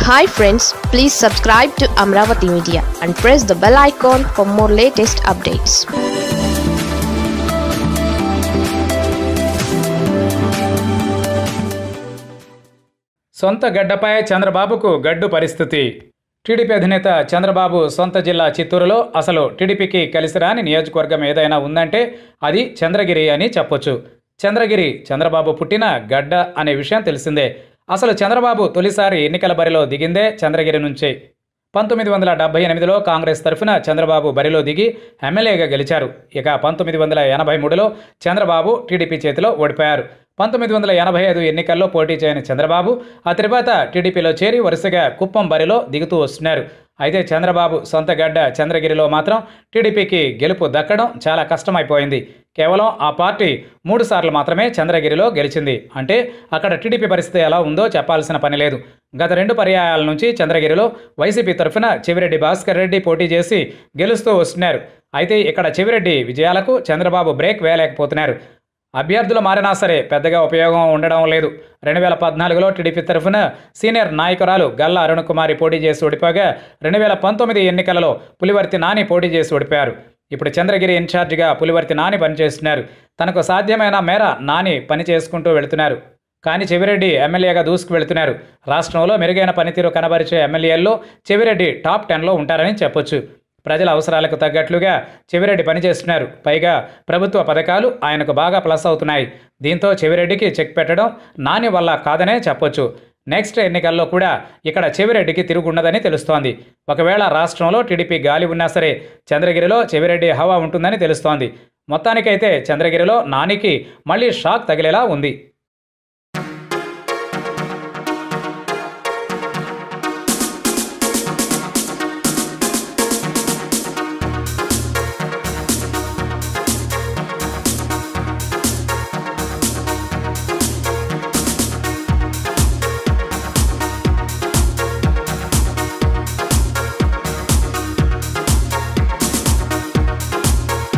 hi friends please subscribe to Amaravati media and press the bell icon for more latest updates సొంత గడ్డపై చంద్రబాబుకు గడ్డు పరిస్థితి టీడీపీ అధినేత చంద్రబాబు సొంత జిల్లా చిత్తూరులో అసలు టీడీపీకి కలిసి రాని నియోజకవర్గం ఏదైనా ఉందంటే అది చంద్రగిరి అని చెప్పొచ్చు చంద్రగిరి చంద్రబాబు పుట్టిన గడ్డ అనే విషయం తెలిసిందే అసలు చంద్రబాబు తొలిసారి ఎన్నికల బరిలో దిగిందే చంద్రగిరి నుంచే పంతొమ్మిది వందల డెబ్బై ఎనిమిదిలో కాంగ్రెస్ తరఫున చంద్రబాబు బరిలో దిగి ఎమ్మెల్యేగా గెలిచారు ఇక పంతొమ్మిది వందల ఎనభై మూడులో చంద్రబాబు టీడీపీ చేతిలో ఓడిపోయారు పంతొమ్మిది వందల ఎనభై ఐదు ఎన్నికల్లో పోటీ చేయని చంద్రబాబు ఆ తర్వాత టీడీపీలో చేరి వరుసగా కుప్పం బరిలో దిగుతూ వస్తున్నారు అయితే చంద్రబాబు సొంత గడ్డ చంద్రగిరిలో మాత్రం టీడీపీకి గెలుపు దక్కడం చాలా కష్టమైపోయింది కేవలం ఆ పార్టీ మూడు సార్లు మాత్రమే చంద్రగిరిలో గెలిచింది అంటే అక్కడ టీడీపీ పరిస్థితి ఎలా ఉందో చెప్పాల్సిన పని లేదు గత రెండు పర్యాయాల నుంచి చంద్రగిరిలో వైసీపీ తరఫున చెవిరెడ్డి భాస్కర్ రెడ్డి పోటీ చేసి గెలుస్తూ వస్తున్నారు అయితే ఇక్కడ చెవిరెడ్డి విజయాలకు చంద్రబాబు బ్రేక్ వేయలేకపోతున్నారు అభ్యర్థులు మారినా సరే పెద్దగా ఉపయోగం ఉండడం లేదు రెండు వేల పద్నాలుగులో టీడీపీ తరఫున సీనియర్ నాయకురాలు గల్లా అరుణకుమారి పోటీ చేసి ఓడిపోగా రెండు వేల పంతొమ్మిది ఎన్నికలలో పులివర్తి నాని పోటీ చేసి ఓడిపోయారు ఇప్పుడు చంద్రగిరి ఇన్ఛార్జిగా పులివర్తి నాని పనిచేస్తున్నారు తనకు సాధ్యమైన మేర నాని పని చేసుకుంటూ వెళుతున్నారు కానీ చెవిరెడ్డి ఎమ్మెల్యేగా దూసుకు వెళుతున్నారు రాష్ట్రంలో మెరుగైన పనితీరు కనబరిచే ఎమ్మెల్యేల్లో చెవిరెడ్డి టాప్ టెన్లో ఉంటారని చెప్పొచ్చు ప్రజల అవసరాలకు తగ్గట్లుగా చెవిరెడ్డి పనిచేస్తున్నారు పైగా ప్రభుత్వ పథకాలు ఆయనకు బాగా ప్లస్ అవుతున్నాయి దీంతో చెవిరెడ్డికి చెక్ పెట్టడం నాని వల్ల కాదనే చెప్పొచ్చు నెక్స్ట్ ఎన్నికల్లో కూడా ఇక్కడ చెవిరెడ్డికి తిరుగుండదని తెలుస్తోంది ఒకవేళ రాష్ట్రంలో టీడీపీ గాలి ఉన్నా సరే చంద్రగిరిలో చెవిరెడ్డి హవా ఉంటుందని తెలుస్తోంది మొత్తానికైతే చంద్రగిరిలో నానికి మళ్ళీ షాక్ తగిలేలా ఉంది